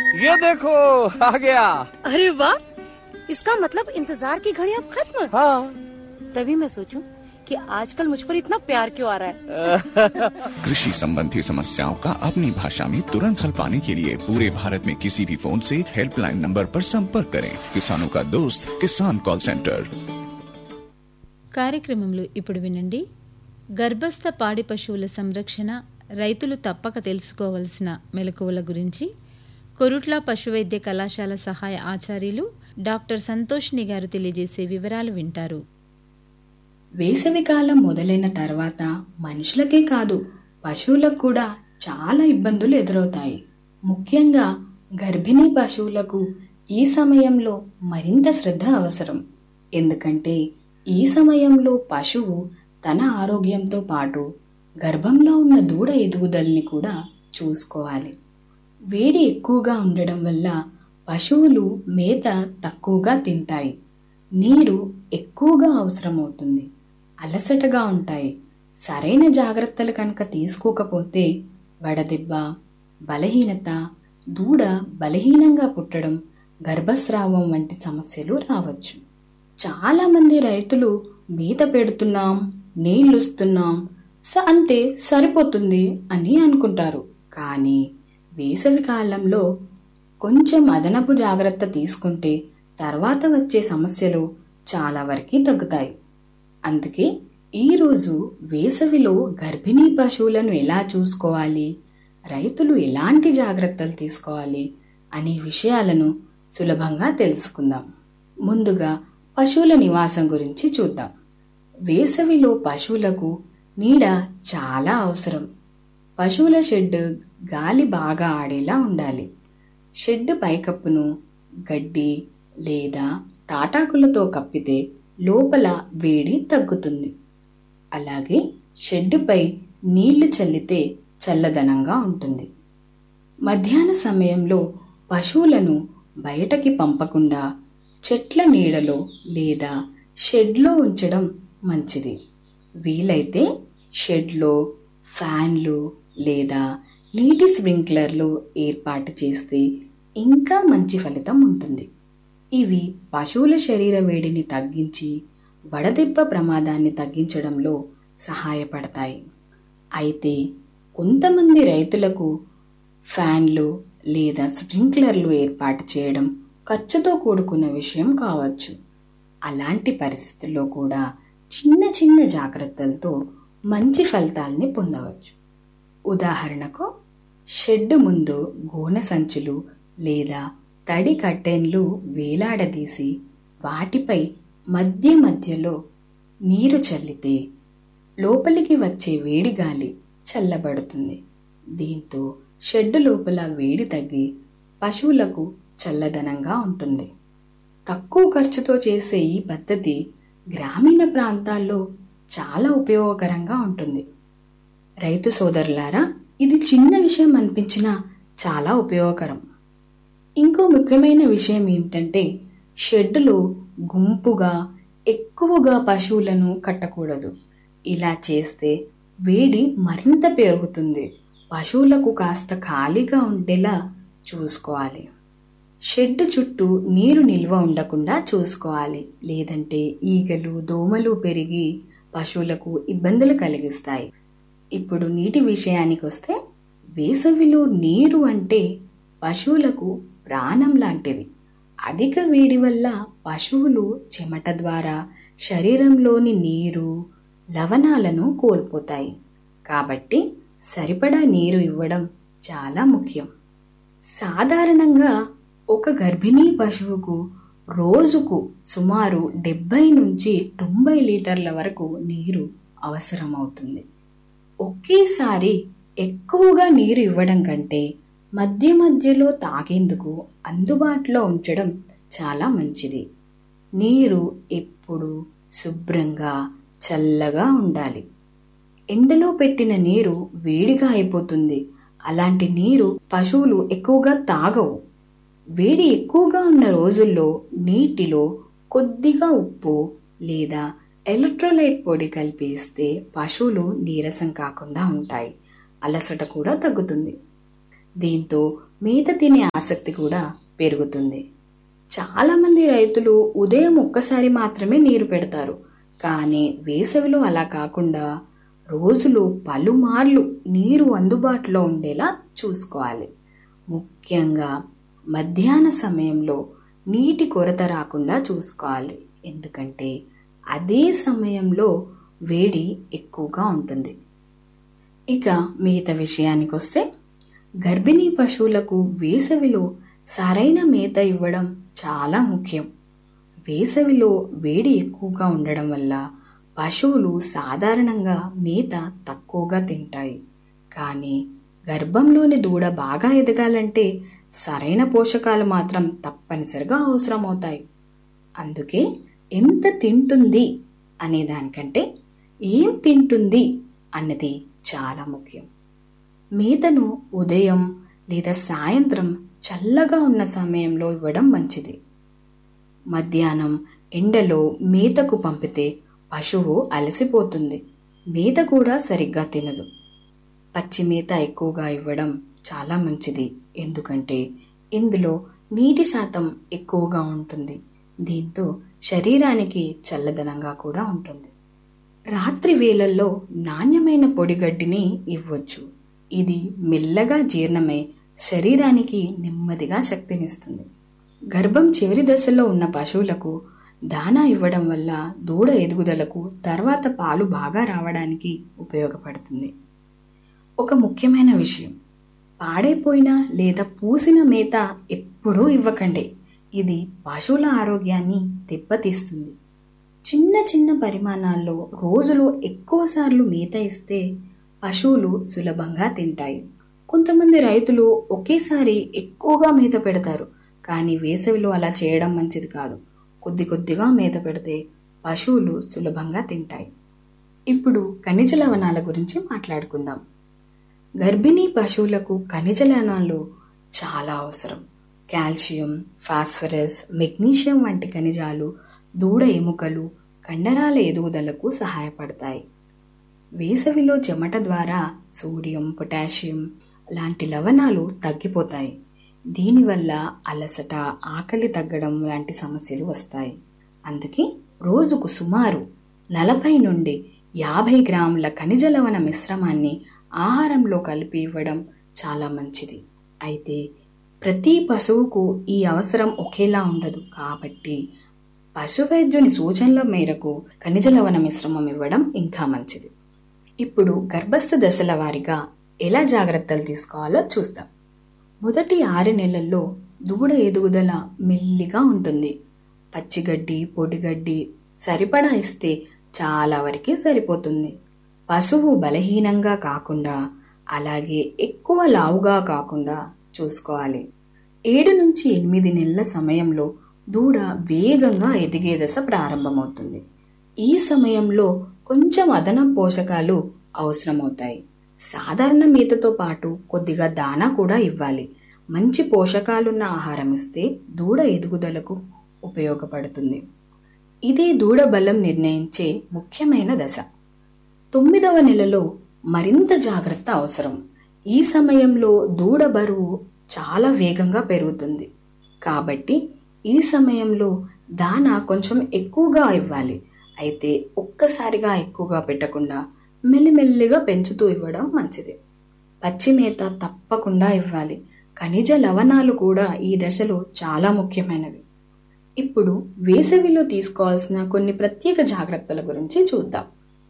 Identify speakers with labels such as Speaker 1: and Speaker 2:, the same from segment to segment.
Speaker 1: ये देखो आ गया
Speaker 2: अरे वाह इसका मतलब इंतजार की घड़ी अब खत्म
Speaker 1: हाँ
Speaker 2: तभी मैं सोचूं कि आजकल मुझ पर इतना प्यार क्यों आ रहा है
Speaker 3: कृषि संबंधी समस्याओं का अपनी भाषा में तुरंत हल पाने के लिए पूरे भारत में किसी भी फोन से हेल्पलाइन नंबर पर संपर्क करें किसानों का दोस्त किसान कॉल सेंटर
Speaker 4: కార్యక్రమంలో ఇప్పుడు వినండి గర్భస్థ పాడి పశువుల సంరక్షణ రైతులు తప్పక తెలుసుకోవలసిన మెలకువల గురించి కొరుట్ల పశువైద్య కళాశాల సహాయ ఆచార్యులు డాక్టర్ సంతోష్ని గారు తెలియజేసే వివరాలు వింటారు
Speaker 5: వేసవికాలం మొదలైన తర్వాత మనుషులకే కాదు పశువులకు కూడా చాలా ఇబ్బందులు ఎదురవుతాయి ముఖ్యంగా గర్భిణీ పశువులకు ఈ సమయంలో మరింత శ్రద్ధ అవసరం ఎందుకంటే ఈ సమయంలో పశువు తన ఆరోగ్యంతో పాటు గర్భంలో ఉన్న దూడ ఎదుగుదలని కూడా చూసుకోవాలి వేడి ఎక్కువగా ఉండడం వల్ల పశువులు మేత తక్కువగా తింటాయి నీరు ఎక్కువగా అవసరమవుతుంది అలసటగా ఉంటాయి సరైన జాగ్రత్తలు కనుక తీసుకోకపోతే వడదెబ్బ బలహీనత దూడ బలహీనంగా పుట్టడం గర్భస్రావం వంటి సమస్యలు రావచ్చు చాలామంది రైతులు మేత పెడుతున్నాం నీళ్ళుస్తున్నాం స అంతే సరిపోతుంది అని అనుకుంటారు కానీ వేసవి కాలంలో కొంచెం అదనపు జాగ్రత్త తీసుకుంటే తర్వాత వచ్చే సమస్యలు చాలా వరకు తగ్గుతాయి అందుకే ఈరోజు వేసవిలో గర్భిణీ పశువులను ఎలా చూసుకోవాలి రైతులు ఎలాంటి జాగ్రత్తలు తీసుకోవాలి అనే విషయాలను సులభంగా తెలుసుకుందాం ముందుగా పశువుల నివాసం గురించి చూద్దాం వేసవిలో పశువులకు నీడ చాలా అవసరం పశువుల షెడ్ గాలి బాగా ఆడేలా ఉండాలి షెడ్ పైకప్పును గడ్డి లేదా తాటాకులతో కప్పితే లోపల వేడి తగ్గుతుంది అలాగే షెడ్డుపై నీళ్లు చల్లితే చల్లదనంగా ఉంటుంది మధ్యాహ్న సమయంలో పశువులను బయటకి పంపకుండా చెట్ల నీడలో లేదా షెడ్లో ఉంచడం మంచిది వీలైతే షెడ్లో ఫ్యాన్లు లేదా నీటి స్ప్రింక్లర్లు ఏర్పాటు చేస్తే ఇంకా మంచి ఫలితం ఉంటుంది ఇవి పశువుల శరీర వేడిని తగ్గించి వడదెబ్బ ప్రమాదాన్ని తగ్గించడంలో సహాయపడతాయి అయితే కొంతమంది రైతులకు ఫ్యాన్లు లేదా స్ప్రింక్లర్లు ఏర్పాటు చేయడం ఖర్చుతో కూడుకున్న విషయం కావచ్చు అలాంటి పరిస్థితుల్లో కూడా చిన్న చిన్న జాగ్రత్తలతో మంచి ఫలితాల్ని పొందవచ్చు ఉదాహరణకు షెడ్ ముందు గోనె సంచులు లేదా తడి కట్టెన్లు వేలాడదీసి వాటిపై మధ్య మధ్యలో నీరు చల్లితే లోపలికి వచ్చే వేడి గాలి చల్లబడుతుంది దీంతో షెడ్ లోపల వేడి తగ్గి పశువులకు చల్లదనంగా ఉంటుంది తక్కువ ఖర్చుతో చేసే ఈ పద్ధతి గ్రామీణ ప్రాంతాల్లో చాలా ఉపయోగకరంగా ఉంటుంది రైతు సోదరులారా ఇది చిన్న విషయం అనిపించినా చాలా ఉపయోగకరం ఇంకో ముఖ్యమైన విషయం ఏమిటంటే షెడ్డులో గుంపుగా ఎక్కువగా పశువులను కట్టకూడదు ఇలా చేస్తే వేడి మరింత పెరుగుతుంది పశువులకు కాస్త ఖాళీగా ఉండేలా చూసుకోవాలి షెడ్ చుట్టూ నీరు నిల్వ ఉండకుండా చూసుకోవాలి లేదంటే ఈగలు దోమలు పెరిగి పశువులకు ఇబ్బందులు కలిగిస్తాయి ఇప్పుడు నీటి విషయానికి వస్తే వేసవిలో నీరు అంటే పశువులకు ప్రాణం లాంటిది అధిక వేడి వల్ల పశువులు చెమట ద్వారా శరీరంలోని నీరు లవణాలను కోల్పోతాయి కాబట్టి సరిపడా నీరు ఇవ్వడం చాలా ముఖ్యం సాధారణంగా ఒక గర్భిణీ పశువుకు రోజుకు సుమారు డెబ్బై నుంచి తొంభై లీటర్ల వరకు నీరు అవసరమవుతుంది ఒకేసారి ఎక్కువగా నీరు ఇవ్వడం కంటే మధ్య మధ్యలో తాగేందుకు అందుబాటులో ఉంచడం చాలా మంచిది నీరు ఎప్పుడు శుభ్రంగా చల్లగా ఉండాలి ఎండలో పెట్టిన నీరు వేడిగా అయిపోతుంది అలాంటి నీరు పశువులు ఎక్కువగా తాగవు వేడి ఎక్కువగా ఉన్న రోజుల్లో నీటిలో కొద్దిగా ఉప్పు లేదా ఎలక్ట్రోలైట్ పొడి కలిపేస్తే పశువులు నీరసం కాకుండా ఉంటాయి అలసట కూడా తగ్గుతుంది దీంతో మేత తినే ఆసక్తి కూడా పెరుగుతుంది చాలామంది రైతులు ఉదయం ఒక్కసారి మాత్రమే నీరు పెడతారు కానీ వేసవిలో అలా కాకుండా రోజులు పలుమార్లు నీరు అందుబాటులో ఉండేలా చూసుకోవాలి ముఖ్యంగా మధ్యాహ్న సమయంలో నీటి కొరత రాకుండా చూసుకోవాలి ఎందుకంటే అదే సమయంలో వేడి ఎక్కువగా ఉంటుంది ఇక మిగతా విషయానికి వస్తే గర్భిణీ పశువులకు వేసవిలో సరైన మేత ఇవ్వడం చాలా ముఖ్యం వేసవిలో వేడి ఎక్కువగా ఉండడం వల్ల పశువులు సాధారణంగా మేత తక్కువగా తింటాయి కానీ గర్భంలోని దూడ బాగా ఎదగాలంటే సరైన పోషకాలు మాత్రం తప్పనిసరిగా అవసరమవుతాయి అందుకే ఎంత తింటుంది అనే దానికంటే ఏం తింటుంది అన్నది చాలా ముఖ్యం మేతను ఉదయం లేదా సాయంత్రం చల్లగా ఉన్న సమయంలో ఇవ్వడం మంచిది మధ్యాహ్నం ఎండలో మేతకు పంపితే పశువు అలసిపోతుంది మేత కూడా సరిగ్గా తినదు పచ్చి మేత ఎక్కువగా ఇవ్వడం చాలా మంచిది ఎందుకంటే ఇందులో నీటి శాతం ఎక్కువగా ఉంటుంది దీంతో శరీరానికి చల్లదనంగా కూడా ఉంటుంది రాత్రి వేళల్లో నాణ్యమైన పొడిగడ్డిని ఇవ్వచ్చు ఇది మెల్లగా జీర్ణమై శరీరానికి నెమ్మదిగా శక్తినిస్తుంది గర్భం చివరి దశలో ఉన్న పశువులకు దానా ఇవ్వడం వల్ల దూడ ఎదుగుదలకు తర్వాత పాలు బాగా రావడానికి ఉపయోగపడుతుంది ఒక ముఖ్యమైన విషయం పాడైపోయిన లేదా పూసిన మేత ఎప్పుడూ ఇవ్వకండి ఇది పశువుల ఆరోగ్యాన్ని దెబ్బతీస్తుంది చిన్న చిన్న పరిమాణాల్లో రోజులో ఎక్కువసార్లు మేత ఇస్తే పశువులు సులభంగా తింటాయి కొంతమంది రైతులు ఒకేసారి ఎక్కువగా మేత పెడతారు కానీ వేసవిలో అలా చేయడం మంచిది కాదు కొద్ది కొద్దిగా మేత పెడితే పశువులు సులభంగా తింటాయి ఇప్పుడు ఖనిజ లవణాల గురించి మాట్లాడుకుందాం గర్భిణీ పశువులకు ఖనిజ లవణాలు చాలా అవసరం కాల్షియం ఫాస్ఫరస్ మెగ్నీషియం వంటి ఖనిజాలు దూడ ఎముకలు కండరాల ఎదుగుదలకు సహాయపడతాయి వేసవిలో చెమట ద్వారా సోడియం పొటాషియం లాంటి లవణాలు తగ్గిపోతాయి దీనివల్ల అలసట ఆకలి తగ్గడం లాంటి సమస్యలు వస్తాయి అందుకే రోజుకు సుమారు నలభై నుండి యాభై గ్రాముల ఖనిజ లవణ మిశ్రమాన్ని ఆహారంలో కలిపి ఇవ్వడం చాలా మంచిది అయితే ప్రతి పశువుకు ఈ అవసరం ఒకేలా ఉండదు కాబట్టి పశు వైద్యుని సూచనల మేరకు ఖనిజ లవణ మిశ్రమం ఇవ్వడం ఇంకా మంచిది ఇప్పుడు గర్భస్థ దశల వారీగా ఎలా జాగ్రత్తలు తీసుకోవాలో చూస్తాం మొదటి ఆరు నెలల్లో దూడ ఎదుగుదల మెల్లిగా ఉంటుంది పచ్చిగడ్డి పొడిగడ్డి సరిపడా ఇస్తే చాలా వరకు సరిపోతుంది పశువు బలహీనంగా కాకుండా అలాగే ఎక్కువ లావుగా కాకుండా చూసుకోవాలి ఏడు నుంచి ఎనిమిది నెలల సమయంలో దూడ వేగంగా ఎదిగే దశ ప్రారంభమవుతుంది ఈ సమయంలో కొంచెం అదనపు పోషకాలు అవసరమవుతాయి సాధారణ మేతతో పాటు కొద్దిగా దానా కూడా ఇవ్వాలి మంచి పోషకాలున్న ఆహారం ఇస్తే దూడ ఎదుగుదలకు ఉపయోగపడుతుంది ఇదే దూడ బలం నిర్ణయించే ముఖ్యమైన దశ తొమ్మిదవ నెలలో మరింత జాగ్రత్త అవసరం ఈ సమయంలో దూడ బరువు చాలా వేగంగా పెరుగుతుంది కాబట్టి ఈ సమయంలో దానా కొంచెం ఎక్కువగా ఇవ్వాలి అయితే ఒక్కసారిగా ఎక్కువగా పెట్టకుండా మెల్లిమెల్లిగా పెంచుతూ ఇవ్వడం మంచిది పచ్చి మేత తప్పకుండా ఇవ్వాలి ఖనిజ లవణాలు కూడా ఈ దశలో చాలా ముఖ్యమైనవి ఇప్పుడు వేసవిలో తీసుకోవాల్సిన కొన్ని ప్రత్యేక జాగ్రత్తల గురించి చూద్దాం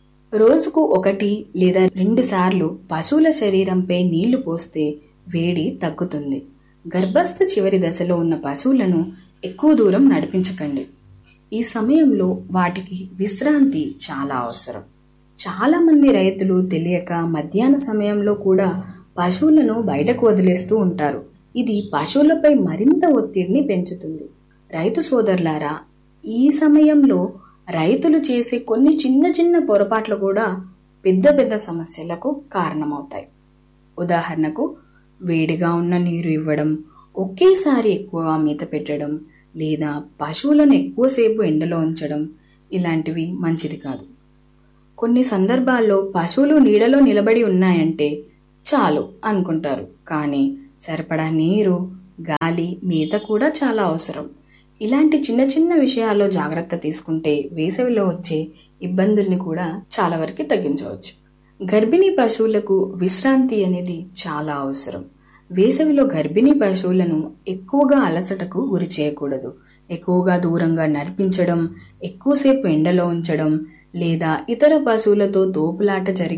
Speaker 5: రోజుకు ఒకటి లేదా రెండు సార్లు పశువుల శరీరంపై నీళ్లు పోస్తే వేడి తగ్గుతుంది గర్భస్థ చివరి దశలో ఉన్న పశువులను ఎక్కువ దూరం నడిపించకండి ఈ సమయంలో వాటికి విశ్రాంతి చాలా అవసరం చాలా మంది రైతులు తెలియక మధ్యాహ్న సమయంలో కూడా పశువులను బయటకు వదిలేస్తూ ఉంటారు ఇది పశువులపై మరింత ఒత్తిడిని పెంచుతుంది రైతు సోదరులారా ఈ సమయంలో రైతులు చేసే కొన్ని చిన్న చిన్న పొరపాట్లు కూడా పెద్ద పెద్ద సమస్యలకు కారణమవుతాయి ఉదాహరణకు వేడిగా ఉన్న నీరు ఇవ్వడం ఒకేసారి ఎక్కువగా మేత పెట్టడం లేదా పశువులను ఎక్కువసేపు ఎండలో ఉంచడం ఇలాంటివి మంచిది కాదు కొన్ని సందర్భాల్లో పశువులు నీడలో నిలబడి ఉన్నాయంటే చాలు అనుకుంటారు కానీ సరిపడా నీరు గాలి మేత కూడా చాలా అవసరం ఇలాంటి చిన్న చిన్న విషయాల్లో జాగ్రత్త తీసుకుంటే వేసవిలో వచ్చే ఇబ్బందుల్ని కూడా చాలా వరకు తగ్గించవచ్చు గర్భిణీ పశువులకు విశ్రాంతి అనేది చాలా అవసరం వేసవిలో గర్భిణీ పశువులను ఎక్కువగా అలసటకు గురి చేయకూడదు ఎక్కువగా దూరంగా నడిపించడం ఎక్కువసేపు ఎండలో ఉంచడం లేదా ఇతర పశువులతో తోపులాట జరిగి